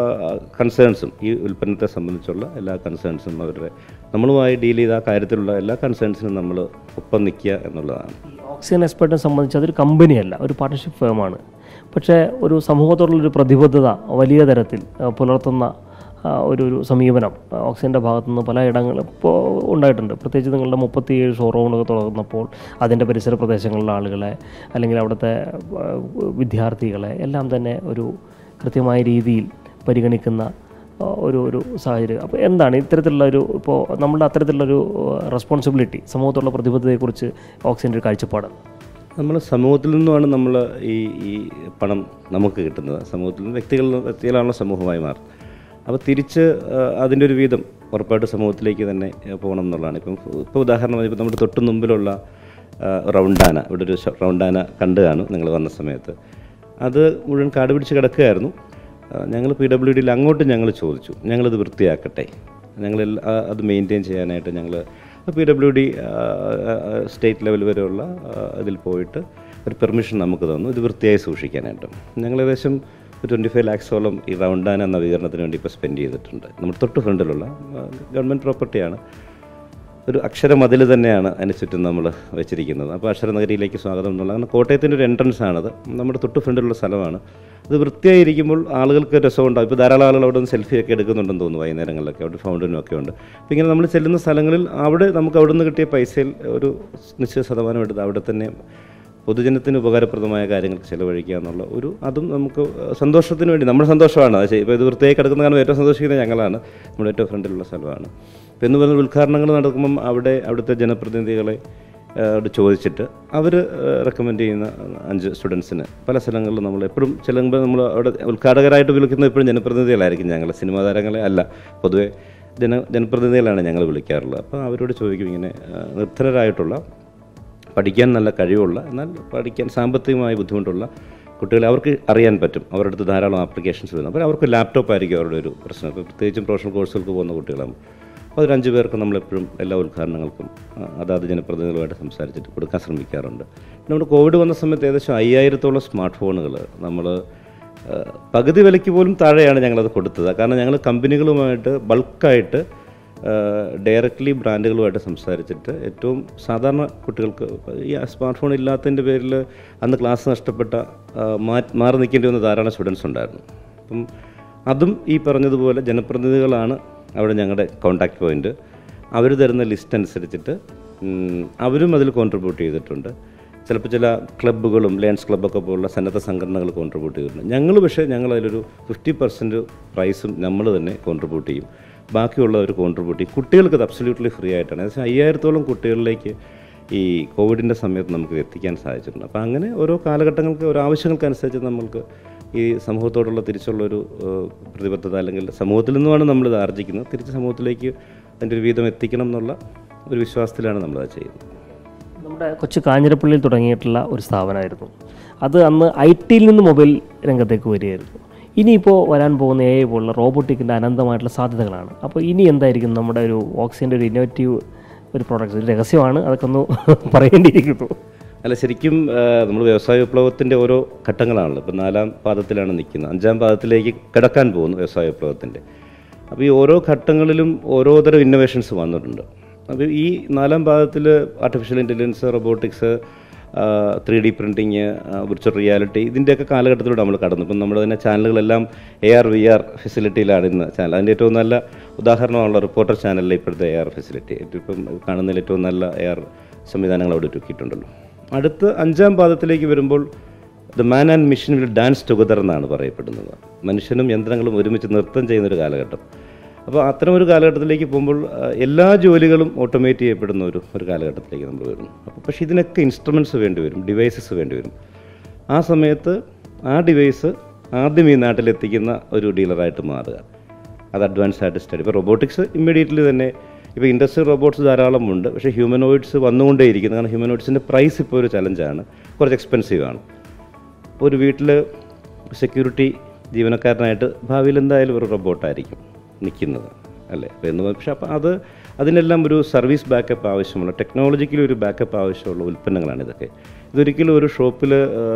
കൺസേൺസും ഈ ഉൽപ്പന്നത്തെ സംബന്ധിച്ചുള്ള എല്ലാ കൺസേൺസും അവരുടെ നമ്മളുമായി ഡീൽ ചെയ്ത ആ കാര്യത്തിലുള്ള എല്ലാ കൺസേൺസിനും നമ്മൾ ഒപ്പം നിൽക്കുക എന്നുള്ളതാണ് ഓക്സിജൻ എക്സ്പെർട്ടിനെ സംബന്ധിച്ച് അതൊരു കമ്പനിയല്ല ഒരു പാർട്ണർഷിപ്പ് ഫേമാണ് പക്ഷേ ഒരു സമൂഹത്തോടുള്ളൊരു പ്രതിബദ്ധത വലിയ തരത്തിൽ ആ, പുലർത്തുന്ന ആ, ഒരു ഒരു സമീപനം ആ, ഓക്സിജൻ്റെ ഭാഗത്തുനിന്ന് പല ഇടങ്ങളും ഇപ്പോൾ ഉണ്ടായിട്ടുണ്ട് പ്രത്യേകിച്ച് നിങ്ങളുടെ മുപ്പത്തിയേഴ് ഷോറൂമുകൾ തുറന്നപ്പോൾ അതിൻ്റെ പരിസര പ്രദേശങ്ങളിലെ ആളുകളെ അല്ലെങ്കിൽ അവിടുത്തെ ആ, വിദ്യാർത്ഥികളെ എല്ലാം തന്നെ ഒരു കൃത്യമായ രീതിയിൽ പരിഗണിക്കുന്ന ആ, ഒരു ഒരു സാഹചര്യം അപ്പോൾ എന്താണ് ഇത്തരത്തിലുള്ള ഒരു ഇപ്പോൾ നമ്മുടെ അത്തരത്തിലുള്ളൊരു റെസ്പോൺസിബിലിറ്റി സമൂഹത്തോടുള്ള പ്രതിബദ്ധതയെക്കുറിച്ച് ഓക്സിജൻ്റെ ഒരു കാഴ്ചപ്പാടാണ് നമ്മൾ സമൂഹത്തിൽ നിന്നുമാണ് നമ്മൾ ഈ ഈ പണം നമുക്ക് കിട്ടുന്നത് സമൂഹത്തിൽ നിന്ന് വ്യക്തികൾ വ്യക്തികളാണല്ലോ സമൂഹമായി മാറുന്നത് അപ്പോൾ തിരിച്ച് ആ, അതിൻ്റെ ഒരു വീതം ഉറപ്പായിട്ട് സമൂഹത്തിലേക്ക് തന്നെ ആ, പോകണം എന്നുള്ളതാണ് ഇപ്പം ഇപ്പോൾ ഉദാഹരണം ഇപ്പോൾ നമ്മുടെ തൊട്ട് മുമ്പിലുള്ള ആ, റൗണ്ടാന ഇവിടെ ഒരു ഷ- റൗണ്ടാന കണ്ടു കാണും നിങ്ങൾ വന്ന സമയത്ത് അത് മുഴുവൻ കാട് പിടിച്ച് കിടക്കുകയായിരുന്നു ഞങ്ങൾ പി ഡബ്ല്യു ഡിയിൽ അങ്ങോട്ട് ഞങ്ങൾ ചോദിച്ചു ഞങ്ങളിത് വൃത്തിയാക്കട്ടെ ഞങ്ങൾ അത് മെയിൻറ്റെയിൻ ചെയ്യാനായിട്ട് ഞങ്ങൾ P W D state level വരെയുള്ള ആ, ഇതിൽ പോയിട്ട് ഒരു പെർമിഷൻ നമുക്ക് തന്നു ഇത് വൃത്തിയായി സൂക്ഷിക്കാനായിട്ട് ഞങ്ങൾ ഏകദേശം ഒരു ട്വൻറ്റി ഫൈവ് ലാക്സോളം ഈ റൗണ്ടാന നവീകരണത്തിന് വേണ്ടി ഇപ്പോൾ സ്പെൻഡ് ചെയ്തിട്ടുണ്ട് നമ്മുടെ തൊട്ട് ഫ്രണ്ടിലുള്ള ഗവൺമെൻറ് പ്രോപ്പർട്ടിയാണ് ഒരു അക്ഷരമതിൽ തന്നെയാണ് അതിന് ചുറ്റും നമ്മൾ വെച്ചിരിക്കുന്നത് അപ്പോൾ അക്ഷരനഗരിയിലേക്ക് സ്വാഗതം എന്നുള്ള അങ്ങനെ കോട്ടയത്തിൻ്റെ ഒരു എൻട്രൻസ് ആണത് നമ്മുടെ തൊട്ട് ഫ്രണ്ടിലുള്ള സ്ഥലമാണ് അത് വൃത്തിയായിരിക്കുമ്പോൾ ആളുകൾക്ക് രസമുണ്ടാകും ഇപ്പോൾ ധാരാളം ആളുകൾ അവിടെ നിന്ന് സെൽഫിയൊക്കെ എടുക്കുന്നുണ്ടെന്ന് തോന്നുന്നു വൈകുന്നേരങ്ങളിലൊക്കെ അവിടെ ഫൗണ്ടനും ഒക്കെ ഉണ്ട് അപ്പോൾ ഇങ്ങനെ നമ്മൾ ചെല്ലുന്ന സ്ഥലങ്ങളിൽ അവിടെ നമുക്ക് അവിടെ നിന്ന് കിട്ടിയ പൈസയിൽ ഒരു നിശ്ചിത ശതമാനം എടുത്ത് അവിടെ തന്നെ പൊതുജനത്തിന് ഉപകാരപ്രദമായ കാര്യങ്ങൾക്ക് ചിലവഴിക്കുക എന്നുള്ള ഒരു അതും നമുക്ക് സന്തോഷത്തിന് വേണ്ടി നമ്മുടെ സന്തോഷമാണ് അത് ഇപ്പോൾ ഇത് വൃത്തിയായി കിടക്കുന്ന കാരണം ഏറ്റവും സന്തോഷിക്കുന്നത് ഞങ്ങളാണ് നമ്മുടെ ഏറ്റവും ഫ്രണ്ടിലുള്ള സ്ഥലമാണ് അപ്പോൾ എന്ന് പറഞ്ഞ ഉദ്ഘാടനങ്ങൾ നടക്കുമ്പം അവിടെ അവിടുത്തെ ജനപ്രതിനിധികളെ ോട് ചോദിച്ചിട്ട് അവർ റെക്കമെൻഡ് ചെയ്യുന്ന അഞ്ച് സ്റ്റുഡൻസിന് പല സ്ഥലങ്ങളിലും നമ്മൾ എപ്പോഴും ചെല്ലുമ്പോൾ നമ്മൾ അവിടെ ഉദ്ഘാടകരായിട്ട് വിളിക്കുന്നത് എപ്പോഴും ജനപ്രതിനിധികളായിരിക്കും ഞങ്ങൾ സിനിമാ താരങ്ങളെ അല്ല പൊതുവെ ജന ജനപ്രതിനിധികളാണ് ഞങ്ങൾ വിളിക്കാറുള്ളത് അപ്പോൾ അവരോട് ചോദിക്കും ഇങ്ങനെ ആ, നിർധനരായിട്ടുള്ള പഠിക്കാൻ നല്ല കഴിവുള്ള എന്നാൽ പഠിക്കാൻ സാമ്പത്തികമായി ബുദ്ധിമുട്ടുള്ള കുട്ടികളെ അവർക്ക് അറിയാൻ പറ്റും അവരുടെ അടുത്ത് ധാരാളം ആപ്ലിക്കേഷൻസ് വരുന്നു അപ്പോൾ അവർക്ക് ലാപ്ടോപ്പ് ആയിരിക്കും അവരുടെ ഒരു പ്രശ്നം ഇപ്പോൾ പ്രത്യേകിച്ചും പ്രൊഫഷണൽ കോഴ്സുകൾക്ക് പോകുന്ന കുട്ടികളാകുമ്പോൾ അപ്പോൾ ഒരു അഞ്ച് പേർക്ക് നമ്മളെപ്പോഴും എല്ലാ ഉദ്ഘാടനങ്ങൾക്കും ആ, അതാത് ജനപ്രതിനിധികളുമായിട്ട് സംസാരിച്ചിട്ട് കൊടുക്കാൻ ശ്രമിക്കാറുണ്ട് നമ്മുടെ കോവിഡ് വന്ന സമയത്ത് ഏകദേശം അയ്യായിരത്തോളം സ്മാർട്ട് ഫോണുകൾ നമ്മൾ പകുതി വിലയ്ക്ക് പോലും താഴെയാണ് ഞങ്ങളത് കൊടുത്തത് കാരണം ഞങ്ങൾ കമ്പനികളുമായിട്ട് ബൾക്കായിട്ട് ഡയറക്റ്റ്ലി ബ്രാൻഡുകളുമായിട്ട് സംസാരിച്ചിട്ട് ഏറ്റവും സാധാരണ കുട്ടികൾക്ക് ഈ സ്മാർട്ട് ഫോൺ ഇല്ലാത്തതിൻ്റെ പേരിൽ അന്ന് ക്ലാസ് നഷ്ടപ്പെട്ട ആ, മാ- മാറി നിൽക്കേണ്ടി വന്ന ധാരാളം സ്റ്റുഡൻസ് ഉണ്ടായിരുന്നു അപ്പം അതും ഈ പറഞ്ഞതുപോലെ ജനപ്രതിനിധികളാണ് അവിടെ ഞങ്ങളുടെ കോണ്ടാക്ട് പോയിന്റ് അവർ തരുന്ന ലിസ്റ്റ് അനുസരിച്ചിട്ട് ഉം, അവരും അതിൽ കോൺട്രിബ്യൂട്ട് ചെയ്തിട്ടുണ്ട് ചിലപ്പോൾ ചില ക്ലബ്ബുകളും ലേൺസ് ക്ലബ്ബൊക്കെ പോലുള്ള സന്നദ്ധ സംഘടനകൾ കോൺട്രിബ്യൂട്ട് ചെയ്തിട്ടുണ്ട് ഞങ്ങൾ പക്ഷേ ഞങ്ങൾ അതിലൊരു ഫിഫ്റ്റി പെർസെൻറ്റ് പ്രൈസും നമ്മൾ തന്നെ കോൺട്രിബ്യൂട്ട് ചെയ്യും ബാക്കിയുള്ളവർ കോൺട്രിബ്യൂട്ട് ചെയ്യും കുട്ടികൾക്ക് ഇത് അബ്സല്യൂട്ട്ലി ഫ്രീ ആയിട്ടാണ് ഏകദേശം അയ്യായിരത്തോളം കുട്ടികളിലേക്ക് ഈ കോവിഡിൻ്റെ സമയത്ത് നമുക്ക് ഇത് എത്തിക്കാൻ സാധിച്ചിട്ടുണ്ട് അപ്പോൾ അങ്ങനെ ഓരോ കാലഘട്ടങ്ങൾക്ക് ഓരോ ആവശ്യങ്ങൾക്കനുസരിച്ച് നമ്മൾക്ക് ഈ സമൂഹത്തോടുള്ള തിരിച്ചുള്ള ഒരു ഏഹ്, പ്രതിബദ്ധത അല്ലെങ്കിൽ സമൂഹത്തിൽ നിന്നുമാണ് നമ്മളിത് ആർജിക്കുന്നത് തിരിച്ച് സമൂഹത്തിലേക്ക് അതിൻ്റെ ഒരു വീതം എത്തിക്കണം എന്നുള്ള ഒരു വിശ്വാസത്തിലാണ് നമ്മളത് ചെയ്യുന്നത് നമ്മുടെ കൊച്ചു കാഞ്ഞിരപ്പള്ളിയിൽ തുടങ്ങിയിട്ടുള്ള ഒരു സ്ഥാപനമായിരുന്നു അത് അന്ന് ഐ ടിയിൽ നിന്ന് മൊബൈൽ രംഗത്തേക്ക് വരികയായിരുന്നു ഇനിയിപ്പോൾ വരാൻ പോകുന്ന എ പോലുള്ള റോബോട്ടിക്കിൻ്റെ അനന്തമായിട്ടുള്ള സാധ്യതകളാണ് അപ്പോൾ ഇനി എന്തായിരിക്കും നമ്മുടെ ഒരു ഓക്സിജൻ്റെ ഒരു ഇന്നോവേറ്റീവ് ഒരു പ്രോഡക്റ്റ് ഒരു രഹസ്യമാണ് അതൊക്കെ ഒന്ന് പറയേണ്ടിയിരിക്കുന്നു അല്ല ശരിക്കും നമ്മൾ വ്യവസായ വിപ്ലവത്തിൻ്റെ ഓരോ ഘട്ടങ്ങളാണല്ലോ ഇപ്പം നാലാം പാദത്തിലാണ് നിൽക്കുന്നത് അഞ്ചാം പാദത്തിലേക്ക് കിടക്കാൻ പോകുന്നു വ്യവസായ വിപ്ലവത്തിൻ്റെ അപ്പോൾ ഈ ഓരോ ഘട്ടങ്ങളിലും ഓരോതരം ഇന്നോവേഷൻസ് വന്നിട്ടുണ്ട് അപ്പോൾ ഈ നാലാം പാദത്തിൽ artificial intelligence robotics three D printing virtual reality ഇതിൻ്റെയൊക്കെ കാലഘട്ടത്തിലൂടെ നമ്മൾ കടന്നു ഇപ്പം നമ്മുടെ തന്നെ ചാനലുകളെല്ലാം എ ആർ വി ആർ ഫെസിലിറ്റിയിലാണ് ഇന്ന് ചാനൽ അതിൻ്റെ ഏറ്റവും നല്ല ഉദാഹരണമാണുള്ള റിപ്പോർട്ടർ ചാനലിലെ ഇപ്പോഴത്തെ എ ആർ ഫെസിലിറ്റി ഇപ്പം കാണുന്നതിൽ ഏറ്റവും നല്ല എ ആർ സംവിധാനങ്ങൾ അവിടെ ഒരുക്കിയിട്ടുണ്ടല്ലോ അടുത്ത് അഞ്ചാം പാദത്തിലേക്ക് വരുമ്പോൾ the man and machine will dance together എന്നാണ് പറയപ്പെടുന്നത് മനുഷ്യനും യന്ത്രങ്ങളും ഒരുമിച്ച് നൃത്തം ചെയ്യുന്ന ഒരു കാലഘട്ടം അപ്പോൾ അത്തരം ഒരു കാലഘട്ടത്തിലേക്ക് പോകുമ്പോൾ ആ, എല്ലാ ജോലികളും ഓട്ടോമേറ്റ് ചെയ്യപ്പെടുന്ന ഒരു ഒരു കാലഘട്ടത്തിലേക്ക് നമ്മൾ വരുന്നു അപ്പോൾ പക്ഷേ ഇതിനൊക്കെ ഇൻസ്ട്രുമെൻറ്റ്സ് വേണ്ടി വരും ഡിവൈസസ് വേണ്ടി വരും ആ സമയത്ത് ആ ഡിവൈസ് ആദ്യം ഈ നാട്ടിലെത്തിക്കുന്ന ഒരു ഡീലറായിട്ട് മാറുക അത് അഡ്വാൻസ് ആയിട്ട് സ്റ്റഡി ഇപ്പോൾ റോബോട്ടിക്സ് ഇമ്മീഡിയറ്റ്ലി തന്നെ ഇപ്പോൾ ഇൻഡസ്ട്രിയൽ റോബോട്ട്സ് ധാരാളമുണ്ട് പക്ഷേ ഹ്യൂമനോയിഡ്സ് വന്നുകൊണ്ടേയിരിക്കുന്നു കാരണം ഹ്യൂമനോയിഡ്സിൻ്റെ പ്രൈസ് ഇപ്പോൾ ഒരു ചലഞ്ചാണ് കുറച്ച് എക്സ്പെൻസീവ് ആണ് ഒരു വീട്ടിൽ സെക്യൂരിറ്റി ജീവനക്കാരനായിട്ട് ഭാവിയിൽ എന്തായാലും ഒരു റോബോട്ടായിരിക്കും നിൽക്കുന്നത് അല്ലേ അപ്പോൾ എന്ന് പക്ഷേ അപ്പോൾ അത് അതിനെല്ലാം ഒരു സർവീസ് ബാക്കപ്പ് ആവശ്യമുള്ള ടെക്നോളജിക്കലി ഒരു ബാക്കപ്പ് ആവശ്യമുള്ള ഉൽപ്പന്നങ്ങളാണ് ഇതൊക്കെ ഇതൊരിക്കലും ഒരു ഷോപ്പിൽ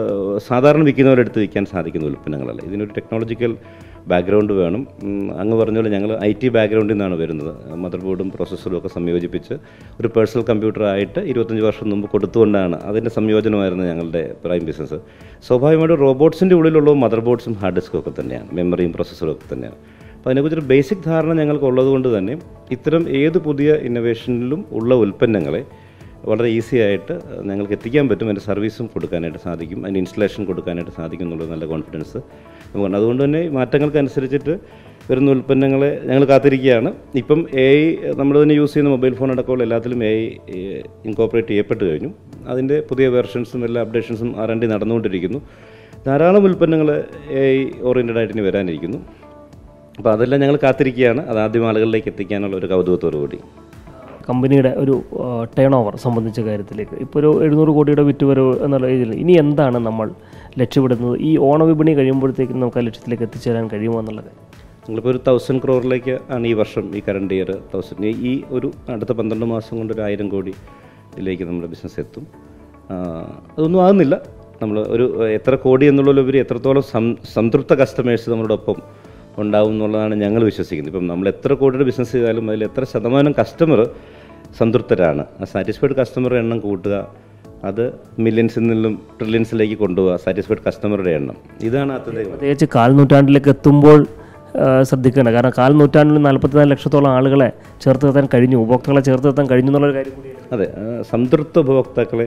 സാധാരണ വിൽക്കുന്നവരെടുത്ത് വിൽക്കാൻ സാധിക്കുന്ന ഉൽപ്പന്നങ്ങളല്ല ഇതിനൊരു ടെക്നോളജിക്കൽ ബാക്ക്ഗ്രൗണ്ട് വേണം ഉം, അങ്ങ് പറഞ്ഞ പോലെ ഞങ്ങൾ ഐ ടി ബാക്ക്ഗ്രൗണ്ടിൽ നിന്നാണ് വരുന്നത് മദർ ബോർഡും പ്രോസസ്സറും ഒക്കെ സംയോജിപ്പിച്ച് ഒരു പേഴ്സണൽ കമ്പ്യൂട്ടറായിട്ട് ഇരുപത്തഞ്ച് വർഷം മുമ്പ് കൊടുത്തുകൊണ്ടാണ് അതിൻ്റെ സംയോജനമായിരുന്നു ഞങ്ങളുടെ പ്രൈം ബിസിനസ് സ്വാഭാവികമായിട്ടും റോബോട്ട്സിൻ്റെ ഉള്ളിലുള്ള മദർ ബോർഡ്സും ഹാർഡ് ഡിസ്കും ഒക്കെ തന്നെയാണ് മെമ്മറിയും പ്രോസസ്സറും ഒക്കെ തന്നെയാണ് അപ്പോൾ അതിനെക്കുറിച്ചൊരു ബേസിക് ധാരണ ഞങ്ങൾക്ക് ഉള്ളതുകൊണ്ട് തന്നെ ഇത്തരം ഏത് പുതിയ ഇന്നോവേഷനിലും ഉള്ള ഉൽപ്പന്നങ്ങളെ വളരെ ഈസി ആയിട്ട് ഞങ്ങൾക്ക് എത്തിക്കാൻ പറ്റും അതിൻ്റെ സർവീസും കൊടുക്കാനായിട്ട് സാധിക്കും അതിൻ്റെ ഇൻസ്റ്റലേഷൻ കൊടുക്കാനായിട്ട് സാധിക്കും എന്നുള്ള നല്ല കോൺഫിഡൻസ് നമുക്കുണ്ട് അതുകൊണ്ട് തന്നെ ഈ മാറ്റങ്ങൾക്കനുസരിച്ചിട്ട് വരുന്ന ഉൽപ്പന്നങ്ങളെ ഞങ്ങൾ കാത്തിരിക്കുകയാണ് ഇപ്പം എ ഐ നമ്മൾ തന്നെ യൂസ് ചെയ്യുന്ന മൊബൈൽ ഫോൺ അടക്കമുള്ള എല്ലാത്തിലും എ ഐ ഇൻകോപ്പറേറ്റ് ചെയ്യപ്പെട്ട് കഴിഞ്ഞു അതിൻ്റെ പുതിയ വെർഷൻസും എല്ലാ അപ്ഡേഷൻസും ആർ എൻ ഡി നടന്നുകൊണ്ടിരിക്കുന്നു ധാരാളം ഉൽപ്പന്നങ്ങൾ എ ഐ ഓറിയൻറ്റഡ് ആയിട്ട് ഇനി വരാനിരിക്കുന്നു അപ്പോൾ അതെല്ലാം ഞങ്ങൾ കാത്തിരിക്കുകയാണ് അത് ആദ്യം ആളുകളിലേക്ക് എത്തിക്കാനുള്ള ഒരു കൗതുകത്തോടു കൂടി കമ്പനിയുടെ ഒരു ടേൺ ഓവർ സംബന്ധിച്ച കാര്യത്തിലേക്ക് ഇപ്പോൾ ഒരു എഴുന്നൂറ് കോടിയുടെ വിറ്റുവരവ് എന്നുള്ള ഇതിൽ ഇനി എന്താണ് നമ്മൾ ലക്ഷ്യമിടുന്നത് ഈ ഓണവിപണി കഴിയുമ്പോഴത്തേക്കും നമുക്ക് ആ ലക്ഷ്യത്തിലേക്ക് എത്തിച്ചേരാൻ കഴിയുമോ എന്നുള്ളത് ഞങ്ങളിപ്പോൾ ഒരു തൗസൻഡ് ക്രോറിലേക്ക് ആണ് ഈ വർഷം ഈ കറണ്ട് ഇയർ തൗസൻഡ് ഈ ഒരു അടുത്ത പന്ത്രണ്ട് മാസം കൊണ്ട് ഒരു ആയിരം കോടി ഇതിലേക്ക് നമ്മുടെ ബിസിനസ് എത്തും ആ, അതൊന്നും ആകുന്നില്ല നമ്മൾ ഒരു എത്ര കോടി എന്നുള്ളതിലുപരി എത്രത്തോളം സം സംതൃപ്ത കസ്റ്റമേഴ്സ് നമ്മുടെ ഒപ്പം ഉണ്ടാവും എന്നുള്ളതാണ് ഞങ്ങൾ വിശ്വസിക്കുന്നത് ഇപ്പം നമ്മൾ എത്ര കോടിയുടെ ബിസിനസ് ചെയ്താലും അതിൽ എത്ര ശതമാനം കസ്റ്റമർ സംതൃപ്തരാണ് ആ സാറ്റിസ്ഫൈഡ് കസ്റ്റമറുടെ എണ്ണം കൂട്ടുക അത് മില്യൻസിൽ നിന്നും ട്രില്യൻസിലേക്ക് കൊണ്ടുപോകുക സാറ്റിസ്ഫൈഡ് കസ്റ്റമറുടെ എണ്ണം ഇതാണ് അത്യന്തിക പ്രത്യേകിച്ച് കാൽ നൂറ്റാണ്ടിലേക്ക് എത്തുമ്പോൾ ആ, ശ്രദ്ധിക്കേണ്ട കാരണം കാൽ നൂറ്റാണ്ടിൽ നാൽപ്പത്തിനാല് ലക്ഷത്തോളം ആളുകളെ ചേർത്ത് നിർത്താൻ കഴിഞ്ഞു ഉപഭോക്താക്കളെ ചേർത്ത് നിർത്താൻ കഴിഞ്ഞു എന്നുള്ളൊരു കാര്യം കൂടിയാണ് അതെ ആ, സംതൃപ്ത ഉപഭോക്താക്കളെ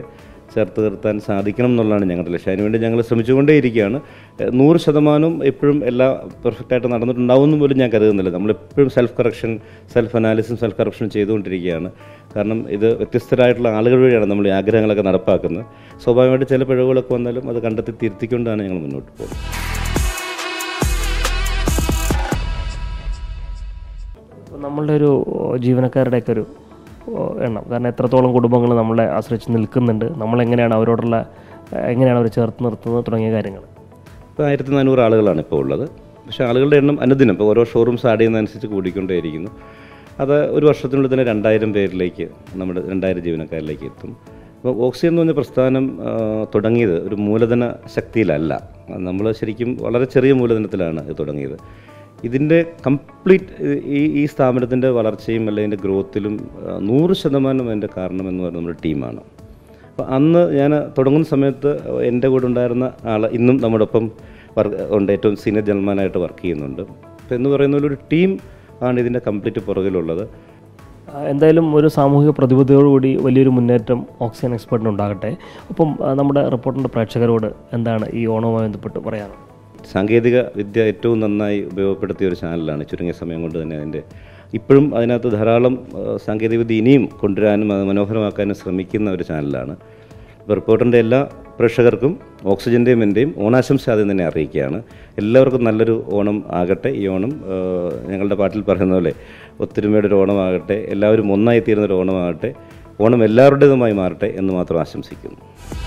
ചേർത്ത് നിർത്താൻ സാധിക്കണം എന്നുള്ളതാണ് ഞങ്ങളുടെ ലക്ഷ്യം അതിനുവേണ്ടി ഞങ്ങൾ ശ്രമിച്ചുകൊണ്ടേയിരിക്കുകയാണ് ഏഹ് നൂറ് ശതമാനം എപ്പോഴും എല്ലാം പെർഫെക്റ്റായിട്ട് നടന്നിട്ടുണ്ടാവുമെന്ന് പോലും ഞാൻ കരുതുന്നില്ല നമ്മളെപ്പോഴും സെൽഫ് കറക്ഷൻ സെൽഫ് അനാലിസും സെൽഫ് കറക്ഷൻ ചെയ്തുകൊണ്ടിരിക്കുകയാണ് കാരണം ഇത് വ്യത്യസ്തരായിട്ടുള്ള ആളുകൾ വഴിയാണ് നമ്മൾ ഈ ആഗ്രഹങ്ങളൊക്കെ നടപ്പാക്കുന്നത് സ്വാഭാവികമായിട്ട് ചില പിഴവുകളൊക്കെ വന്നാലും അത് കണ്ടെത്തി തിരുത്തിക്കൊണ്ടാണ് ഞങ്ങൾ മുന്നോട്ട് പോകുന്നത് ഇപ്പം നമ്മളുടെ ഒരു ജീവനക്കാരുടെയൊക്കെ ഒരു ഓ, എണ്ണം കാരണം എത്രത്തോളം കുടുംബങ്ങൾ നമ്മളെ ആശ്രയിച്ച് നിൽക്കുന്നുണ്ട് നമ്മളെങ്ങനെയാണ് അവരോടുള്ള ഏഹ്, എങ്ങനെയാണ് അവർ ചേർത്ത് നിർത്തുന്നത് തുടങ്ങിയ കാര്യങ്ങൾ ഇപ്പോൾ ആയിരത്തി നാനൂറ് ആളുകളാണ് ഇപ്പോൾ ഉള്ളത് പക്ഷേ ആളുകളുടെ എണ്ണം അനുദിനം ഇപ്പോൾ ഓരോ ഷോറൂംസ് ആഡ് ചെയ്യുന്നതനുസരിച്ച് കൂടിക്കൊണ്ടേയിരിക്കുന്നു അത് ഒരു വർഷത്തിനുള്ളിൽ തന്നെ രണ്ടായിരം പേരിലേക്ക് നമ്മുടെ രണ്ടായിരം ജീവനക്കാരിലേക്ക് എത്തും അപ്പോൾ ഓക്സിജൻ എന്ന് പറഞ്ഞ പ്രസ്ഥാനം ആ, തുടങ്ങിയത് ഒരു മൂലധന ശക്തിയിലല്ല നമ്മൾ ശരിക്കും വളരെ ചെറിയ മൂലധനത്തിലാണ് ഇത് തുടങ്ങിയത് ഇതിൻ്റെ കംപ്ലീറ്റ് ഈ ഈ സ്ഥാപനത്തിൻ്റെ വളർച്ചയും അല്ലെങ്കിൽ അതിൻ്റെ ഗ്രോത്തിലും ആ, നൂറ് ശതമാനം അതിൻ്റെ കാരണം എന്ന് പറയുന്നത് നമ്മുടെ ടീമാണ് അപ്പോൾ അന്ന് ഞാൻ തുടങ്ങുന്ന സമയത്ത് എൻ്റെ കൂടെ ഉണ്ടായിരുന്ന ആൾ ഇന്നും നമ്മുടെ ഒപ്പം വർക്ക് ഉണ്ട് ഏറ്റവും സീനിയർ ജനറൽമാനായിട്ട് വർക്ക് ചെയ്യുന്നുണ്ട് അപ്പോൾ എന്ന് പറയുന്ന പോലെ ഒരു ടീം ആണ് ഇതിൻ്റെ കംപ്ലീറ്റ് പുറകിലുള്ളത് ആ, എന്തായാലും ഒരു സാമൂഹിക പ്രതിബദ്ധതയോടുകൂടി വലിയൊരു മുന്നേറ്റം ഓക്സിജൻ എക്സ്പെർട്ടിന് ഉണ്ടാകട്ടെ അപ്പം ആ, നമ്മുടെ റിപ്പോർട്ടിൻ്റെ പ്രേക്ഷകരോട് എന്താണ് ഈ ഓണവുമായി ബന്ധപ്പെട്ട് പറയാനുള്ളത് സാങ്കേതിക വിദ്യ ഏറ്റവും നന്നായി ഉപയോഗപ്പെടുത്തിയ ഒരു ചാനലാണ് ചുരുങ്ങിയ സമയം കൊണ്ട് തന്നെ അതിൻ്റെ ഇപ്പോഴും അതിനകത്ത് ധാരാളം ആ, സാങ്കേതിക വിദ്യ ഇനിയും കൊണ്ടുവരാനും അത് മനോഹരമാക്കാനും ശ്രമിക്കുന്ന ഒരു ചാനലാണ് അപ്പോൾ റിപ്പോർട്ടറിൻ്റെ എല്ലാ പ്രേക്ഷകർക്കും ഓക്സിജൻ്റെയും എൻ്റെയും ഓണാശംസ ആദ്യം തന്നെ അറിയിക്കുകയാണ് എല്ലാവർക്കും നല്ലൊരു ഓണം ആകട്ടെ ഈ ഓണം ആ, ഞങ്ങളുടെ പാട്ടിൽ പറയുന്ന പോലെ ഒത്തൊരുമയുടെ ഒരു ഓണമാകട്ടെ എല്ലാവരും ഒന്നായി തീരുന്ന ഒരു ഓണമാകട്ടെ ഓണം എല്ലാവരുടേതുമായി മാറട്ടെ എന്ന് മാത്രം ആശംസിക്കുന്നു